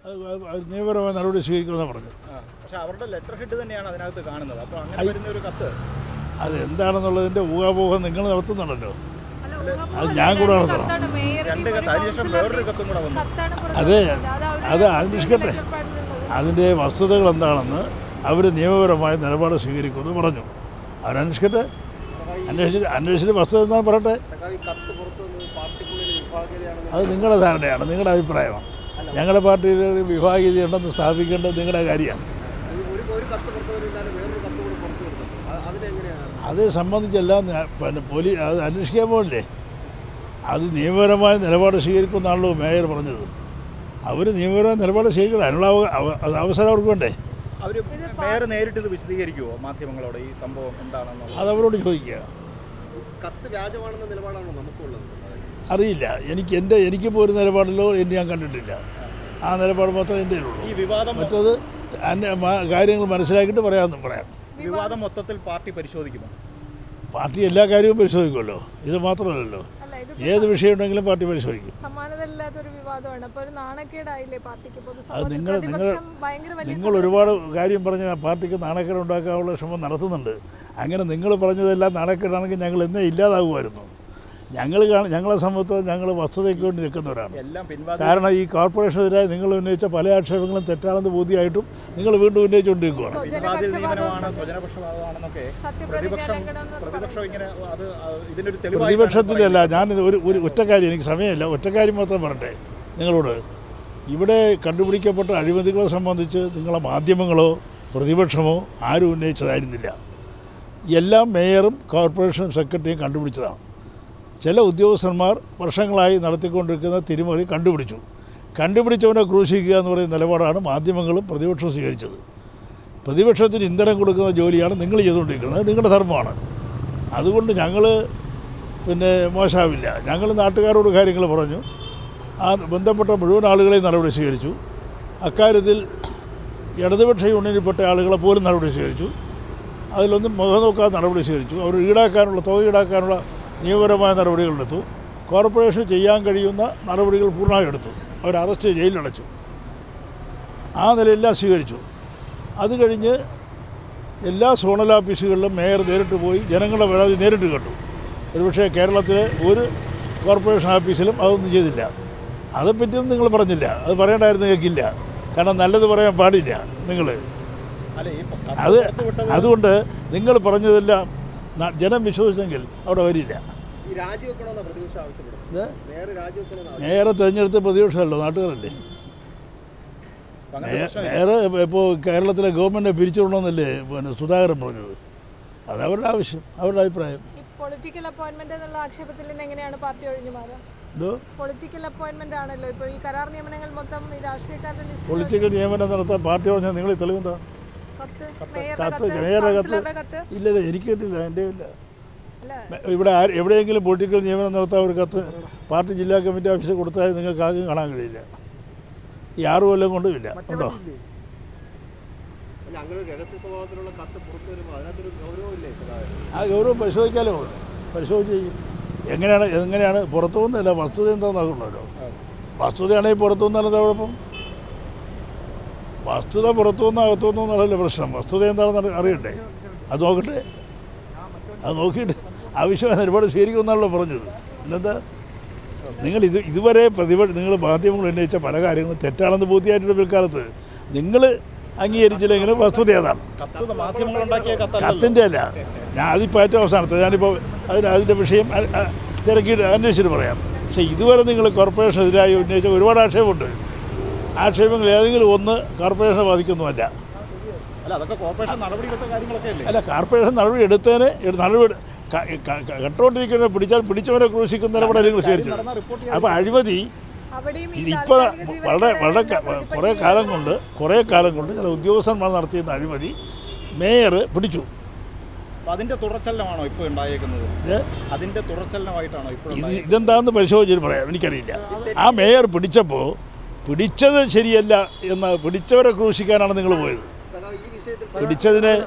അത് അത് നിയമപരമായ നടപടി സ്വീകരിക്കുമെന്നാണ് പറഞ്ഞത് പക്ഷെ അവരുടെ ലെറ്റർ ഹെഡ് തന്നെയാണ് അതിനകത്ത് കാണുന്നത് അപ്പോൾ അങ്ങനെ വരുന്ന ഒരു കത്ത് അത് എന്താണെന്നുള്ളതിൻ്റെ ഊഹാപോഹം നിങ്ങൾ നടത്തുന്നുണ്ടല്ലോ അല്ല, ഊഹാപോഹം അത് ഞാൻ കൂടെ അല്ല, നടത്തണം. കത്താണ് മേയർക്ക് രണ്ട് കത്ത് ഒരു അതിനുശേഷം വേറൊരു കത്തും കൂടെ വന്നു കത്താണ് അതെ പുറത്തുവിട്ടത്. അത് അവരുടെ അന്വേഷിക്കട്ടെ കാഴ്ചപ്പാടിലുള്ളത്. അതിൻ്റെ വസ്തുതകൾ എന്താണെന്ന് അവർ നിയമപരമായ നിലപാട് സ്വീകരിക്കുമെന്ന് പറഞ്ഞു അവരന്വേഷിക്കട്ടെ അന്വേഷിച്ച് അന്വേഷിച്ചിട്ട് വസ്തുത എന്താണെന്ന് പറയട്ടെ സഖാവ് ഈ കത്ത് പുറത്തു വന്നത് പാർട്ടിക്കുള്ളിൽ വിഭാഗീയതയാണെന്ന് അത് നിങ്ങളുടെ ധാരണയാണ് നിങ്ങളുടെ അഭിപ്രായമാണ് ഞങ്ങളുടെ പാർട്ടിയിൽ വിഭാഗീയത ഉണ്ടെന്ന് സ്ഥാപിക്കേണ്ടത് നിങ്ങളുടെ കാര്യമാണ് ഈ ഒരു ഒരു കത്ത് പുറത്തു വരുന്നില്ല വേറൊരു കത്ത് കൂടി പുറത്തു വരുന്നത് അത് അതിനെങ്ങനെയാണ് അത് സംബന്ധിച്ചെല്ലാം ഞാൻ- പിന്നെ പോലീസ് അത് അന്വേഷിക്കാൻ പോകില്ലേ അത് നിയമപരമായ നിലപാട് സ്വീകരിക്കുമെന്നാണല്ലോ മേയർ പറഞ്ഞത് അവർ നിയമപരമായ നിലപാട് സ്വീകരിക്കണം അതിനുള്ള അവ- അവ- അത് അവസരം അവർക്ക് വേണ്ടേ അവർ മേയർ നേരിട്ട് ഇത് വിശദീകരിക്കുമോ മാധ്യമങ്ങളോട് ഈ സംഭവം എന്താണെന്നുള്ളത് അത് അവരോട് ചോദിക്കുക ഈ കത്ത് വ്യാജമാണെന്ന നിലപാടാണോ നമുക്കുള്ളത് അറിയില്ല എനിക്ക് എൻ്റെ എനിക്കിപ്പോൾ ഒരു നിലപാടിലോ എന്നെ ഞാൻ കണ്ടിട്ടില്ല ആ നിലപാട് മാത്രമേ എൻ്റെ ഉള്ളൂ ഈ വിവാദം മറ്റത് അന്യ മ- കാര്യങ്ങൾ മനസ്സിലാക്കിയിട്ട് പറയാമെന്നും പറയാം വിവാദം മൊത്തത്തിൽ പാർട്ടി പരിശോധിക്കുമോ പാർട്ടി എല്ലാ കാര്യവും പരിശോധിക്കുമല്ലോ ഇത് മാത്രമല്ലല്ലോ അല്ല, ഇത് ഏത് വിഷയം ഉണ്ടെങ്കിലും പാർട്ടി പരിശോധിക്കും സമാനതയില്ലാത്തൊരു വിവാദമാണ് അപ്പൊ ഒരു നാണക്കേടായില്ലേ പാർട്ടിക്ക് അത് പൊതുസമൂഹത്തിൽ നിങ്ങൾ നിങ്ങൾ പ്രതിപക്ഷം ഭയങ്കര വലിയ നിങ്ങൾ ഒരുപാട് കാര്യം പറഞ്ഞ് ആ പാർട്ടിക്ക് നാണക്കേട് ഉണ്ടാക്കാനുള്ള ശ്രമം നടത്തുന്നുണ്ട് അങ്ങനെ നിങ്ങൾ പറഞ്ഞതെല്ലാം നാണക്കേടാണെങ്കിൽ ഞങ്ങൾ എന്നേ ഇല്ലാതാകുമായിരുന്നു ഞങ്ങൾ കാണ- ഞങ്ങളെ സംബന്ധിച്ചോളം ഞങ്ങൾ വസ്തുതയ്ക്ക് വേണ്ടി നിൽക്കുന്നവരാണ് എല്ലാം പിൻവാതി കാരണം ഈ കോർപ്പറേഷനെതിരായി നിങ്ങൾ ഉന്നയിച്ച പല ആക്ഷേപങ്ങളും തെറ്റാണെന്ന് ബോധ്യമായിട്ടും നിങ്ങൾ വീണ്ടും ഉന്നയിച്ചുകൊണ്ടിരിക്കുകയാണ് പിൻവാതിൽ നിയമനമാണ് സ്വജനപക്ഷപാതമാണെന്നൊക്കെ സത്യപ്രതിജ്ഞ പ്രതിപക്ഷം ലംഘനം എന്ന് പ്രതിപക്ഷം ഇങ്ങനെ അത് അത് ഇതിനൊരു തെളിവായി പ്രതിപക്ഷത്തിലല്ല ഞാൻ ഒരു ഒരു ഒറ്റക്കാര്യം എനിക്ക് സമയമില്ല ഒറ്റക്കാര്യം മാത്രം പറയട്ടെ നിങ്ങളോട് ഇവിടെ കണ്ടുപിടിക്കപ്പെട്ട അഴിമതികളെ സംബന്ധിച്ച് നിങ്ങളെ മാധ്യമങ്ങളോ പ്രതിപക്ഷമോ ആരും ഉന്നയിച്ചതായിരുന്നില്ല എല്ലാം മേയറും കോർപ്പറേഷൻ സെക്രട്ടറിയും കണ്ടുപിടിച്ചതാണ് ചില ഉദ്യോഗസ്ഥന്മാർ വർഷങ്ങളായി നടത്തിക്കൊണ്ടിരിക്കുന്ന തിരിമറി കണ്ടുപിടിച്ചു കണ്ടുപിടിച്ചവനെ ക്രൂശിക്കുക എന്ന് പറയുന്ന നിലപാടാണ് മാധ്യമങ്ങളും പ്രതിപക്ഷവും സ്വീകരിച്ചത് പ്രതിപക്ഷത്തിന് ഇന്ധനം കൊടുക്കുന്ന ജോലിയാണ് നിങ്ങൾ ചെയ്തുകൊണ്ടിരിക്കുന്നത് അത് നിങ്ങളുടെ ധർമ്മമാണ് അതുകൊണ്ട് ഞങ്ങൾ പിന്നെ മോശമാവില്ല ഞങ്ങൾ നാട്ടുകാരോട് കാര്യങ്ങൾ പറഞ്ഞു ആ ബന്ധപ്പെട്ട മുഴുവൻ ആളുകളെയും നടപടി സ്വീകരിച്ചു അക്കാര്യത്തിൽ ഇടതുപക്ഷ യൂണിയനിൽപ്പെട്ട ആളുകളെ പോലും നടപടി സ്വീകരിച്ചു അതിലൊന്നും മുഖം നോക്കാതെ നടപടി സ്വീകരിച്ചു അവർ ഈടാക്കാനുള്ള തുക ഈടാക്കാനുള്ള നിയമപരമായ നടപടികളെടുത്തു കോർപ്പറേഷൻ ചെയ്യാൻ കഴിയുന്ന നടപടികൾ പൂർണ്ണമായി എടുത്തു അവർ അറസ്റ്റ് ജയിലിലടച്ചു ആ നിലയെല്ലാം സ്വീകരിച്ചു അത് കഴിഞ്ഞ് എല്ലാ സോണൽ ഓഫീസുകളിലും മേയർ നേരിട്ട് പോയി ജനങ്ങളുടെ പരാതി നേരിട്ട് കണ്ടു ഒരുപക്ഷെ കേരളത്തിലെ ഒരു കോർപ്പറേഷൻ ഓഫീസിലും അതൊന്നും ചെയ്തില്ല അതേപ്പറ്റിയൊന്നും നിങ്ങൾ പറഞ്ഞില്ല അത് പറയേണ്ടായിരുന്നു കേൾക്കില്ല കാരണം നല്ലത് പറയാൻ പാടില്ല നിങ്ങൾ അല്ല ഈ കത്ത് അത് പുറത്തുവിട്ടത് അതുകൊണ്ട് നിങ്ങൾ പറഞ്ഞതെല്ലാം ന- ജനം വിശ്വസിച്ചെങ്കിൽ അവിടെ വരില്ല ഈ രാജിവെക്കണമെന്നാണ് പ്രതിപക്ഷം ആവശ്യപ്പെടുന്നത് ഇത് നേരെ രാജിവെക്കണമെന്ന് ആവശ്യം മേയറെ തിരഞ്ഞെടുത്ത പ്രതിപക്ഷമല്ലോ നാട്ടുകാരല്ലേ അപ്പൊ അങ്ങനത്തെ പ്രശ്നം മേയർ ഇപ്പോൾ കേരളത്തിലെ ഗവൺമെൻറ് പിരിച്ചുവിടണമെന്നല്ലേ പിന്നെ സുധാകരൻ പറഞ്ഞത് അത് അവരുടെ ആവശ്യം അവരുടെ അഭിപ്രായം ഈ പൊളിറ്റിക്കൽ അപ്പോയിന്റ്മെന്റ് എന്നുള്ള ആക്ഷേപത്തിൽ നിന്ന് എങ്ങനെയാണ് പാർട്ടി ഒഴിഞ്ഞു മാറുക എന്തോ പൊളിറ്റിക്കൽ അപ്പോയിന്റ്മെന്റ് ആണല്ലോ ഇപ്പോൾ ഈ കരാർ നിയമനങ്ങൾ മൊത്തം ഈ രാഷ്ട്രീയക്കാരുടെ ലിസ്റ്റ് പൊളിറ്റിക്കൽ നിയമനം നടത്താൻ പാർട്ടി പറഞ്ഞാൽ നിങ്ങൾ തെളിവെന്താ കത്ത് മേയറുടെ കത്ത് കത്ത് മേയറുടെ കത്ത് കൗൺസിലറുടെ കത്ത് ഇല്ലല്ല എനിക്ക് കിട്ടില്ല എൻ്റെ ഇല്ല അല്ല ഇവിടെ ആര് എവിടെയെങ്കിലും പൊളിറ്റിക്കൽ നിയമനം നടത്താൻ ഒരു കത്ത് പാർട്ടി ജില്ലാ കമ്മിറ്റി ഓഫീസിൽ കൊടുത്താൽ നിങ്ങൾക്ക് ആർക്കും കാണാൻ കഴിയില്ല ഈ ആറ് കൊല്ലം കൊണ്ടും ഇല്ല ഉണ്ടോ അല്ല അങ്ങനെ ഒരു രഹസ്യ സ്വഭാവത്തിലുള്ള കത്ത് പുറത്തു വരുമ്പോൾ അതിനകത്തൊരു ഗൗരവമില്ലേ സഖാവേ ആ ഗൗരവം പരിശോധിക്കാലോ പരിശോധിച്ച് ചെയ്യും എങ്ങനെയാണ് എങ്ങനെയാണ് പുറത്തു നിന്നല്ല വസ്തുത എന്താണെന്നാകുള്ളൂ വസ്തുതയാണെങ്കിൽ പുറത്തു നിന്നാലും എന്താ കുഴപ്പം വസ്തുത പുറത്തു നിന്ന് അകത്തു നിന്നല്ല പ്രശ്നം വസ്തുത എന്താണെന്ന് അറിയണ്ടേ അത് നോക്കട്ടെ അത് നോക്കിയിട്ട് ആവശ്യമായ നിലപാട് സ്വീകരിക്കുമെന്നാണല്ലോ പറഞ്ഞത് പിന്നെന്താ നിങ്ങൾ ഇത് ഇതുവരെ പ്രതിപക്ഷ നിങ്ങൾ മാധ്യമങ്ങൾ ഉന്നയിച്ച പല കാര്യങ്ങളും തെറ്റാണെന്ന് ബോധ്യമായിട്ടുണ്ട് പിൽക്കാലത്ത് നിങ്ങൾ അംഗീകരിച്ചില്ലെങ്കിലും വസ്തുത ഏതാണ് കത്ത് മാധ്യമങ്ങൾ ഉണ്ടാക്കിയ കത്തല്ലല്ലോ കത്തിൻ്റെ അല്ല ഞാൻ അതിപ്പോൾ ഏറ്റവും അവസാനത്തെ ഞാനിപ്പോൾ അതിന് അതിൻ്റെ വിഷയം അ- അ- തിരക്കിയിട്ട് അന്വേഷിച്ചിട്ട് പറയാം പക്ഷേ ഇതുവരെ നിങ്ങൾ കോർപ്പറേഷനെതിരായി ഉന്നയിച്ച ഒരുപാട് ആക്ഷേപമുണ്ട് ആക്ഷേപങ്ങൾ ഏതെങ്കിലും ഒന്ന് കോർപ്പറേഷനെ ബാധിക്കൊന്നുമല്ല അല്ല അതൊക്കെ കോർപ്പറേഷൻ നടപടിയെടുത്ത കാര്യങ്ങളൊക്കെ അല്ലേ അല്ല കോർപ്പറേഷൻ നടപടി എടുത്തതിന് എടു- നടപടി ക- ക- ക- കണ്ടോണ്ടിരിക്കുന്ന പിടിച്ചാൽ പിടിച്ചവനെ ക്രൂശിക്കുന്ന നിലപാട് നിങ്ങൾ സ്വീകരിച്ചത് നടന്ന റിപ്പോർട്ട് അപ്പോൾ അഴിമതി അവിടെയും ഈ ഇതിപ്പോൾ താൽക്കാലിക വളരെ വളരെ ജീവനക്കാരെ ക- കുറേ കാലം കൊണ്ട് കുറേ കാലം കൊണ്ട് ചില ഉദ്യോഗസ്ഥന്മാർ നടത്തിയിരുന്ന അഴിമതി മേയർ പിടിച്ചു അപ്പൊ അതിന്റെ തുടർച്ചലനമാണോ ഇപ്പോൾ ഉണ്ടായേക്കുന്നത് ഇത് അതിന്റെ തുടർച്ചലനമായിട്ടാണോ ഇപ്പോൾ ഇത് ഇതെന്താണെന്ന് പരിശോധിച്ചിട്ട് പറയാം എനിക്കറിയില്ല ആ മേയർ പിടിച്ചപ്പോൾ പിടിച്ചത് ശരിയല്ല എന്ന് പിടിച്ചവരെ ക്രൂശിക്കാനാണ് നിങ്ങൾ പോയത് സഖാവ് ഈ വിഷയത്തിൽ പിടിച്ചതിന് നടപടി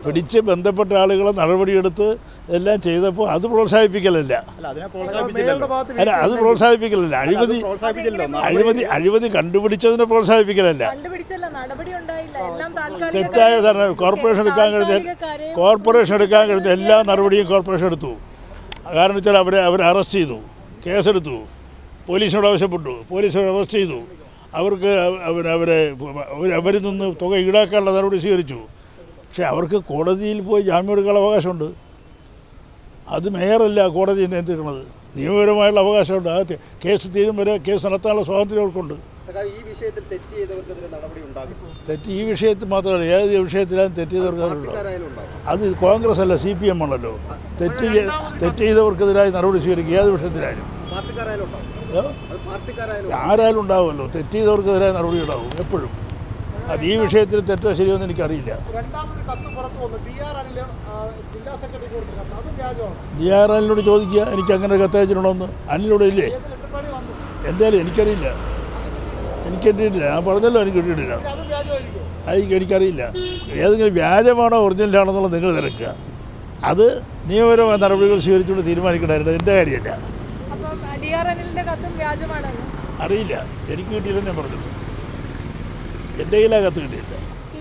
പിടിച്ച് ബന്ധപ്പെട്ട ആളുകളെ നടപടിയെടുത്ത് എല്ലാം ചെയ്തപ്പോൾ അത് പ്രോത്സാഹിപ്പിക്കലല്ല അല്ല അതിനെ പ്രോത്സാഹിപ്പിച്ചില്ലല്ലോ അല്ല അത് പ്രോത്സാഹിപ്പിക്കലല്ല അഴിമതി പ്രോത്സാഹിപ്പിച്ചില്ലല്ലോ അഴിമതി അഴിമതി കണ്ടുപിടിച്ചതിനെ പ്രോത്സാഹിപ്പിക്കലല്ല കണ്ടുപിടിച്ചല്ല നടപടി ഉണ്ടായില്ല എല്ലാം താൽക്കാലിക തെറ്റായ ധാരണ കോർപ്പറേഷൻ എടുക്കാൻ കഴിഞ്ഞ താൽക്കാലിക കാര്യം കോർപ്പറേഷൻ എടുക്കാൻ കഴിഞ്ഞ എല്ലാ നടപടിയും കോർപ്പറേഷൻ എടുത്തു കാരണം വെച്ചാൽ അവരെ അവരെ അറസ്റ്റ് ചെയ്തു കേസെടുത്തു പോലീസിനോട് ആവശ്യപ്പെട്ടു പോലീസ് അവരെ അറസ്റ്റ് ചെയ്തു അവർക്ക് അവർ അവരെ അവർ അവരിൽ നിന്ന് തുക ഈടാക്കാനുള്ള നടപടി സ്വീകരിച്ചു പക്ഷേ അവർക്ക് കോടതിയിൽ പോയി ജാമ്യം എടുക്കാനുള്ള അവകാശമുണ്ട് അത് മേയറല്ല കോടതി നിയന്ത്രിക്കുന്നത് നിയമപരമായുള്ള അവകാശമുണ്ട് ആ തെ- കേസ് തീരും വരെ കേസ് നടത്താനുള്ള സ്വാതന്ത്ര്യം അവർക്കുണ്ട് സഖാവ് ഈ വിഷയത്തിൽ തെറ്റ് ചെയ്തവർക്കെതിരെ നടപടി ഉണ്ടാകും തെറ്റ് ഈ വിഷയത്തിൽ മാത്രമല്ല ഏത് വിഷയത്തിലാണ് തെറ്റ് ചെയ്തവർക്കുണ്ടോ പാർട്ടിക്കാരായാലും ഉണ്ടാകും അത് കോൺഗ്രസ് അല്ല സി പി എം ആണല്ലോ തെറ്റ് ചെയ്യ- തെറ്റ് ചെയ്തവർക്കെതിരായി നടപടി സ്വീകരിക്കുക ഏത് വിഷയത്തിലായാലും പാർട്ടിക്കാരായാലും ഉണ്ടാകും ഏ? അത് പാർട്ടിക്കാരായാലും ആരായാലും ഉണ്ടാവുമല്ലോ തെറ്റ് ചെയ്തവർക്കെതിരായ നടപടി ഉണ്ടാവും എപ്പോഴും അത് ഈ വിഷയത്തിൽ തെറ്റോ ശരിയോ എന്ന് എനിക്കറിയില്ല രണ്ടാമതൊരു കത്ത് പുറത്തു വന്നു ഡി ആർ അനിൽ ജില്ലാ സെക്രട്ടറി കൊടുത്ത കത്ത് അതും വ്യാജമാണ് ജി ആർ അനിലോട് ചോദിക്കുക എനിക്ക് അങ്ങനെ ഒരു കത്തയച്ചിട്ടുണ്ടോന്ന് അനിലോട് ഇല്ലേ ഏത് ലെറ്റർപാടി വന്നു എന്തായാലും എനിക്കറിയില്ല എനിക്ക് കിട്ടിയിട്ടില്ല ഞാൻ പറഞ്ഞല്ലോ എനിക്ക് കിട്ടിയിട്ടില്ല അതും വ്യാജമായിരിക്കും ആയിരിക്കും എനിക്കറിയില്ല ഏതെങ്കിലും വ്യാജമാണോ ഒറിജിനലാണെന്നുള്ളത് നിങ്ങൾ തിരക്കുക അത് നിയമപരമായ നടപടികൾ സ്വീകരിച്ചുകൊണ്ട് തീരുമാനിക്കണമായിരുന്നു എൻ്റെ കാര്യമല്ല അപ്പം ഡി ആർ അനിലിന്റെ കത്തും വ്യാജമാണെന്ന് അറിയില്ല എനിക്ക് കിട്ടിയില്ലെന്ന് ഞാൻ പറഞ്ഞത് എൻ്റെ കയ്യിലാ കത്ത് കിട്ടിയില്ല ഈ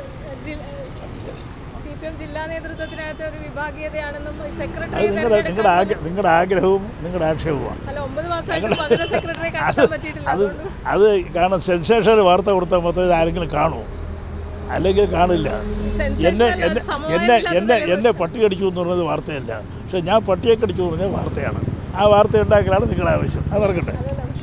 സി പി എം ജില്ലാ നേതൃത്വത്തിനകത്ത് ഒരു വിഭാഗീയതയാണെന്നും അത് സെക്രട്ടറി നിങ്ങളുടെ നിങ്ങളുടെ ആഗ്ര നിങ്ങളുടെ ആഗ്രഹവും നിങ്ങളുടെ ആക്ഷേപവുമാണ് അല്ല ഒമ്പത് മാസമായിട്ട് പതിന സെക്രട്ടറി കഷ്ടം പറ്റിയിട്ടില്ല അത് അതുകൊണ്ട് അത് കാരണം സെൻസേഷൻ വാർത്ത കൊടുത്താൽ മൊത്തം ഇത് ആരെങ്കിലും കാണുമോ അല്ലെങ്കിൽ കാണില്ല എന്നെ sensational എന്നെ സമവായം എന്നെ ഇല്ലാത്ത എന്നെ നിലപാട്. എന്നെ പട്ടി കടിച്ചു എന്ന് പറഞ്ഞത് വാർത്തയല്ല പക്ഷേ ഞാൻ പട്ടിയെ കടിച്ചു എന്ന് പറഞ്ഞത് വാർത്തയാണ് ആ വാർത്ത ഉണ്ടാക്കലാണ് നിങ്ങളുടെ ആവശ്യം അത് നടക്കട്ടെ